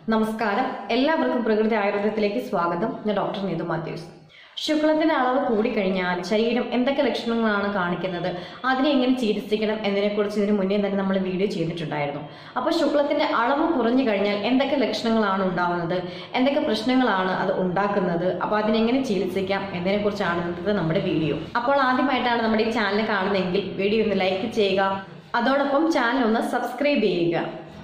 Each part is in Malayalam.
നമസ്കാരം എല്ലാവർക്കും പ്രകൃതി ആയുർവേദത്തിലേക്ക് സ്വാഗതം ഞാൻ ഡോക്ടർ നീതു മാത്യൂസ് ശുക്ലത്തിന്റെ അളവ് കൂടിക്കഴിഞ്ഞാൽ ശരീരം എന്തൊക്കെ ലക്ഷണങ്ങളാണ് കാണിക്കുന്നത് അതിനെ എങ്ങനെ ചികിത്സിക്കണം എന്നതിനെക്കുറിച്ച് ഇതിനു മുന്നേ തന്നെ നമ്മൾ വീഡിയോ ചെയ്തിട്ടുണ്ടായിരുന്നു അപ്പോൾ ശുക്ലത്തിന്റെ അളവ് കുറഞ്ഞു കഴിഞ്ഞാൽ എന്തൊക്കെ ലക്ഷണങ്ങളാണ് ഉണ്ടാവുന്നത് എന്തൊക്കെ പ്രശ്നങ്ങളാണ് അത് ഉണ്ടാക്കുന്നത് അപ്പോൾ അതിനെങ്ങനെ ചികിത്സിക്കാം എന്നതിനെക്കുറിച്ചാണ് ഇന്നത്തെ നമ്മുടെ വീഡിയോ അപ്പോൾ ആദ്യമായിട്ടാണ് നമ്മുടെ ഈ ചാനൽ കാണുന്നതെങ്കിൽ വീഡിയോ ഒന്ന് ലൈക്ക് ചെയ്യുക അതോടൊപ്പം ചാനൽ ഒന്ന് സബ്സ്ക്രൈബ് ചെയ്യുക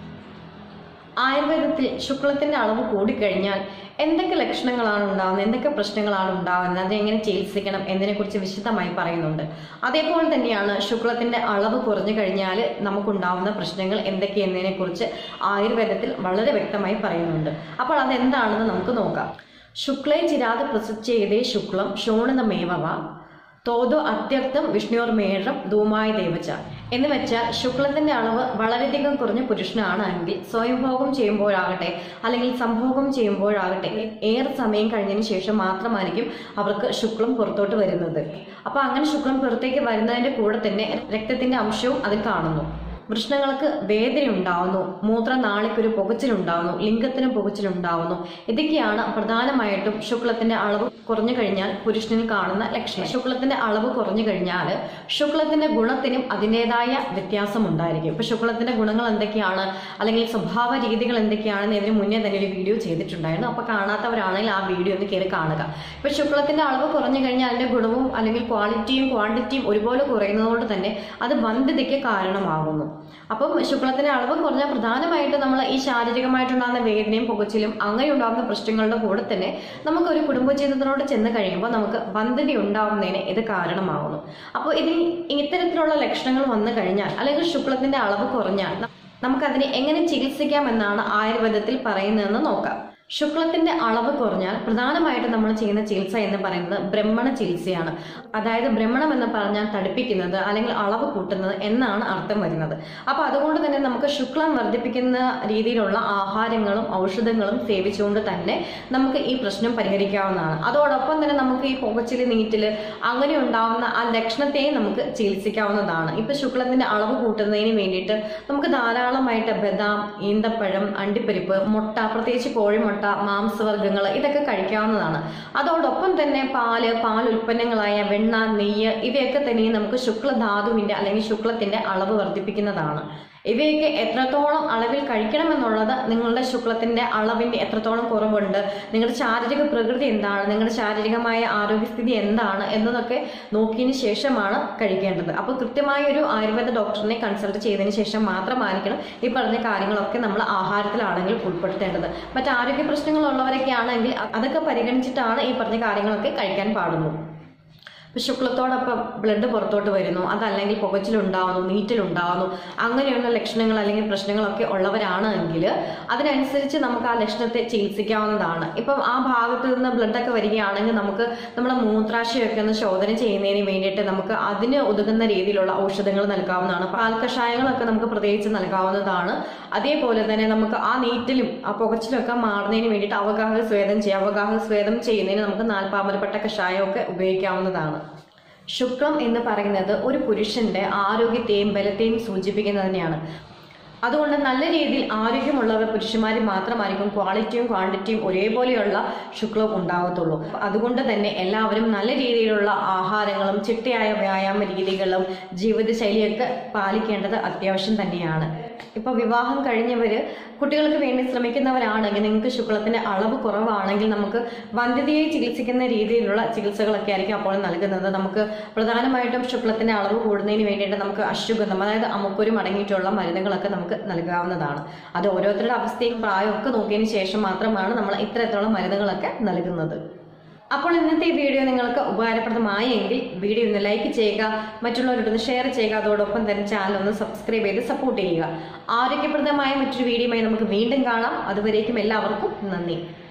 ആയുർവേദത്തിൽ ശുക്ലത്തിന്റെ അളവ് കൂടിക്കഴിഞ്ഞാൽ എന്തൊക്കെ ലക്ഷണങ്ങളാണ് ഉണ്ടാകുന്നത് എന്തൊക്കെ പ്രശ്നങ്ങളാണ് ഉണ്ടാകുന്നത് അതെങ്ങനെ ചികിത്സിക്കണം എന്നതിനെക്കുറിച്ച് വിശദമായി പറയുന്നുണ്ട് അതേപോലെ തന്നെയാണ് ശുക്ലത്തിന്റെ അളവ് കുറഞ്ഞു കഴിഞ്ഞാൽ നമുക്കുണ്ടാവുന്ന പ്രശ്നങ്ങൾ എന്തൊക്കെയെന്നതിനെക്കുറിച്ച് ആയുർവേദത്തിൽ വളരെ വ്യക്തമായി പറയുന്നുണ്ട് അപ്പോൾ അതെന്താണെന്ന് നമുക്ക് നോക്കാം ശുക്ലേ ചിരാത് പ്രസച്ചേതേ ശുക്ലം ശോണിതമേവവ തോതോ അത്യർത്ഥം വിഷ്ണുർമേഴം ധൂമായ ദേവച്ച എന്ന് വെച്ചാൽ ശുക്ലത്തിന്റെ അളവ് വളരെയധികം കുറഞ്ഞ പുരുഷനാണ് എങ്കിൽ സ്വയംഭോഗം ചെയ്യുമ്പോഴാകട്ടെ അല്ലെങ്കിൽ സംഭോഗം ചെയ്യുമ്പോഴാകട്ടെ ഏറെ സമയം കഴിഞ്ഞതിന് ശേഷം മാത്രമായിരിക്കും അവർക്ക് ശുക്ലം പുറത്തോട്ട് വരുന്നത് അപ്പൊ അങ്ങനെ ശുക്ലം പുറത്തേക്ക് വരുന്നതിന്റെ കൂടെ തന്നെ രക്തത്തിന്റെ അംശവും അതിൽ കാണുന്നു വൃഷ്ണങ്ങൾക്ക് വേദന ഉണ്ടാവുന്നു മൂത്രനാളിക്കൊരു പുകച്ചിലുണ്ടാവുന്നു ലിംഗത്തിന് പുകച്ചിലുണ്ടാവുന്നു ഇതൊക്കെയാണ് പ്രധാനമായിട്ടും ശുക്ലത്തിന്റെ അളവ് കുറഞ്ഞു കഴിഞ്ഞാൽ പുരുഷനിൽ കാണുന്ന ലക്ഷണം ശുക്ലത്തിന്റെ അളവ് കുറഞ്ഞു കഴിഞ്ഞാൽ ശുക്ലത്തിന്റെ ഗുണത്തിനും അതിൻ്റെതായ വ്യത്യാസം ഉണ്ടായിരിക്കും ഇപ്പൊ ശുക്ലത്തിന്റെ ഗുണങ്ങൾ എന്തൊക്കെയാണ് അല്ലെങ്കിൽ സ്വഭാവ രീതികൾ എന്തൊക്കെയാണെന്ന് ഇതിന് മുന്നേ തന്നെ ഒരു വീഡിയോ ചെയ്തിട്ടുണ്ടായിരുന്നു അപ്പൊ കാണാത്തവരാണെങ്കിൽ ആ വീഡിയോ ഒന്ന് കയറി കാണുക ഇപ്പൊ ശുക്ലത്തിന്റെ അളവ് കുറഞ്ഞു കഴിഞ്ഞാൽ അതിന്റെ ഗുണവും അല്ലെങ്കിൽ ക്വാളിറ്റിയും ക്വാണ്ടിറ്റിയും ഒരുപോലെ കുറയുന്നതുകൊണ്ട് തന്നെ അത് ബന്ധിതയ്ക്ക് കാരണമാകുന്നു അപ്പം ശുക്ലത്തിന്റെ അളവ് കുറഞ്ഞാൽ പ്രധാനമായിട്ട് നമ്മൾ ഈ ശാരീരികമായിട്ടുണ്ടാകുന്ന വേദനയും പുകച്ചിലും അങ്ങനെ ഉണ്ടാകുന്ന പ്രശ്നങ്ങളുടെ കൂടെ തന്നെ നമുക്ക് ഒരു കുടുംബജീവിതത്തിനോട് ചെന്ന് കഴിയുമ്പോൾ നമുക്ക് ബന്ധത ഉണ്ടാവുന്നതിന് ഇത് കാരണമാകുന്നു അപ്പോൾ ഇതിൽ ഇത്തരത്തിലുള്ള ലക്ഷണങ്ങൾ വന്നു കഴിഞ്ഞാൽ അല്ലെങ്കിൽ ശുക്ലത്തിന്റെ അളവ് കുറഞ്ഞാൽ നമുക്കതിനെ എങ്ങനെ ചികിത്സിക്കാം എന്നാണ് ആയുർവേദത്തിൽ പറയുന്നതെന്ന് നോക്കാം ശുക്ലത്തിന്റെ അളവ് കുറഞ്ഞാൽ പ്രധാനമായിട്ടും നമ്മൾ ചെയ്യുന്ന ചികിത്സ എന്ന് പറയുന്നത് ബ്രഹ്മണ ചികിത്സയാണ് അതായത് ബ്രഹ്മണം എന്ന് പറഞ്ഞാൽ തടിപ്പിക്കുന്നത് അല്ലെങ്കിൽ അളവ് കൂട്ടുന്നത് എന്നാണ് അർത്ഥം വരുന്നത് അപ്പൊ അതുകൊണ്ട് തന്നെ നമുക്ക് ശുക്ലം വർദ്ധിപ്പിക്കുന്ന രീതിയിലുള്ള ആഹാരങ്ങളും ഔഷധങ്ങളും സേവിച്ചുകൊണ്ട് തന്നെ നമുക്ക് ഈ പ്രശ്നം പരിഹരിക്കാവുന്നതാണ് അതോടൊപ്പം തന്നെ നമുക്ക് ഈ പുകച്ചില് നീറ്റില് അങ്ങനെ ഉണ്ടാവുന്ന ആ ലക്ഷണത്തെയും നമുക്ക് ചികിത്സിക്കാവുന്നതാണ് ഇപ്പൊ ശുക്ലത്തിന്റെ അളവ് കൂട്ടുന്നതിന് വേണ്ടിയിട്ട് നമുക്ക് ധാരാളമായിട്ട് ബദാം ഈന്തപ്പഴം അണ്ടിപ്പരിപ്പ് മുട്ട പ്രത്യേകിച്ച് കോഴിമുട്ട മാംസവർഗ്ഗങ്ങൾ ഇതൊക്കെ കഴിക്കാവുന്നതാണ് അതോടൊപ്പം തന്നെ പാല് പാൽ ഉൽപ്പന്നങ്ങളായ വെണ്ണ നെയ്യ് ഇവയൊക്കെ തന്നെ നമുക്ക് ശുക്ലധാതുവിന്റെ അല്ലെങ്കിൽ ശുക്ലത്തിന്റെ അളവ് വർദ്ധിപ്പിക്കുന്നതാണ് ഇവയൊക്കെ എത്രത്തോളം അളവിൽ കഴിക്കണമെന്നുള്ളത് നിങ്ങളുടെ ശുക്ലത്തിന്റെ അളവിന്റെ എത്രത്തോളം കുറവുണ്ട് നിങ്ങളുടെ ശാരീരിക പ്രകൃതി എന്താണ് നിങ്ങളുടെ ശാരീരികമായ ആരോഗ്യസ്ഥിതി എന്താണ് എന്നതൊക്കെ നോക്കിയതിന് ശേഷമാണ് കഴിക്കേണ്ടത് അപ്പോൾ കൃത്യമായ ഒരു ആയുർവേദ ഡോക്ടറിനെ കൺസൾട്ട് ചെയ്തതിന് ശേഷം മാത്രമായിരിക്കണം ഈ പറഞ്ഞ കാര്യങ്ങളൊക്കെ നമ്മൾ ആഹാരത്തിലാണെങ്കിൽ ഉൾപ്പെടുത്തേണ്ടത് മറ്റ് ആരോഗ്യ പ്രശ്നങ്ങളുള്ളവരൊക്കെ ആണെങ്കിൽ അതൊക്കെ പരിഗണിച്ചിട്ടാണ് ഈ പറഞ്ഞ കാര്യങ്ങളൊക്കെ കഴിക്കാൻ പാടുള്ളൂ ഇപ്പൊ ശുക്ലത്തോടൊപ്പം ബ്ലഡ് പുറത്തോട്ട് വരുന്നു അതല്ലെങ്കിൽ പുകച്ചിലുണ്ടാവുന്നു നീറ്റിലുണ്ടാവുന്നു അങ്ങനെയുള്ള ലക്ഷണങ്ങൾ അല്ലെങ്കിൽ പ്രശ്നങ്ങളൊക്കെ ഉള്ളവരാണെങ്കിൽ അതിനനുസരിച്ച് നമുക്ക് ആ ലക്ഷണത്തെ ചികിത്സിക്കാവുന്നതാണ് ഇപ്പം ആ ഭാഗത്ത് നിന്ന് ബ്ലഡൊക്കെ വരികയാണെങ്കിൽ നമുക്ക് നമ്മുടെ മൂത്രാശയമൊക്കെ ഒന്ന് ശോധന ചെയ്യുന്നതിന് വേണ്ടിയിട്ട് നമുക്ക് അതിന് ഉതകുന്ന രീതിയിലുള്ള ഔഷധങ്ങൾ നൽകാവുന്നതാണ് പാൽ കഷായങ്ങളൊക്കെ നമുക്ക് പ്രത്യേകിച്ച് നൽകാവുന്നതാണ് അതേപോലെ തന്നെ നമുക്ക് ആ നീറ്റിലും ആ പുകച്ചിലൊക്കെ മാറുന്നതിന് വേണ്ടിയിട്ട് അവഗാഹ സ്വേദം ചെയ്യുക അവഗാഹ സ്വേദം ചെയ്യുന്നതിന് നമുക്ക് നാൽപ്പാമരപ്പെട്ട കഷായമൊക്കെ ഉപയോഗിക്കാവുന്നതാണ് ശുക്ലം എന്ന് പറയുന്നത് ഒരു പുരുഷന്റെ ആരോഗ്യത്തെയും ബലത്തെയും സൂചിപ്പിക്കുന്നതിനെയാണ് അതുകൊണ്ട് നല്ല രീതിയിൽ ആരോഗ്യമുള്ളവർ പുരുഷന്മാർ മാത്രമായിരിക്കും ക്വാളിറ്റിയും ക്വാണ്ടിറ്റിയും ഒരേപോലെയുള്ള ശുക്ലവും ഉണ്ടാകത്തുള്ളൂ അതുകൊണ്ട് തന്നെ എല്ലാവരും നല്ല രീതിയിലുള്ള ആഹാരങ്ങളും ചിട്ടയായ വ്യായാമ രീതികളും ജീവിതശൈലിയൊക്കെ പാലിക്കേണ്ടത് അത്യാവശ്യം തന്നെയാണ് ഇപ്പൊ വിവാഹം കഴിഞ്ഞവര് കുട്ടികൾക്ക് വേണ്ടി ശ്രമിക്കുന്നവരാണെങ്കിൽ നിങ്ങൾക്ക് ശുക്ലത്തിന്റെ അളവ് കുറവാണെങ്കിൽ നമുക്ക് വന്ധ്യതയെ ചികിത്സിക്കുന്ന രീതിയിലുള്ള ചികിത്സകളൊക്കെ ആയിരിക്കും അപ്പോൾ നൽകുന്നത് നമുക്ക് പ്രധാനമായിട്ടും ശുക്ലത്തിന്റെ അളവ് കൂടുന്നതിന് വേണ്ടിയിട്ട് നമുക്ക് അശുഗന്ധം അതായത് അമുക്കുരും അടങ്ങിയിട്ടുള്ള മരുന്നുകളൊക്കെ നമുക്ക് നൽകാവുന്നതാണ് അത് ഓരോരുത്തരുടെ അവസ്ഥയും പ്രായവും ഒക്കെ നോക്കിയതിന് ശേഷം മാത്രമാണ് നമ്മൾ ഇത്തരത്തിലുള്ള മരുന്നുകളൊക്കെ നൽകുന്നത് അപ്പോൾ ഇന്നത്തെ ഈ വീഡിയോ നിങ്ങൾക്ക് ഉപകാരപ്രദമായെങ്കിൽ വീഡിയോ ഒന്ന് ലൈക്ക് ചെയ്യുക മറ്റുള്ളവരോടൊന്ന് ഷെയർ ചെയ്യുക അതോടൊപ്പം തന്നെ ചാനൽ ഒന്ന് സബ്സ്ക്രൈബ് ചെയ്ത് സപ്പോർട്ട് ചെയ്യുക ആരോഗ്യപ്രദമായ മറ്റൊരു വീഡിയോയുമായി നമുക്ക് വീണ്ടും കാണാം അതുവരേക്കും എല്ലാവർക്കും നന്ദി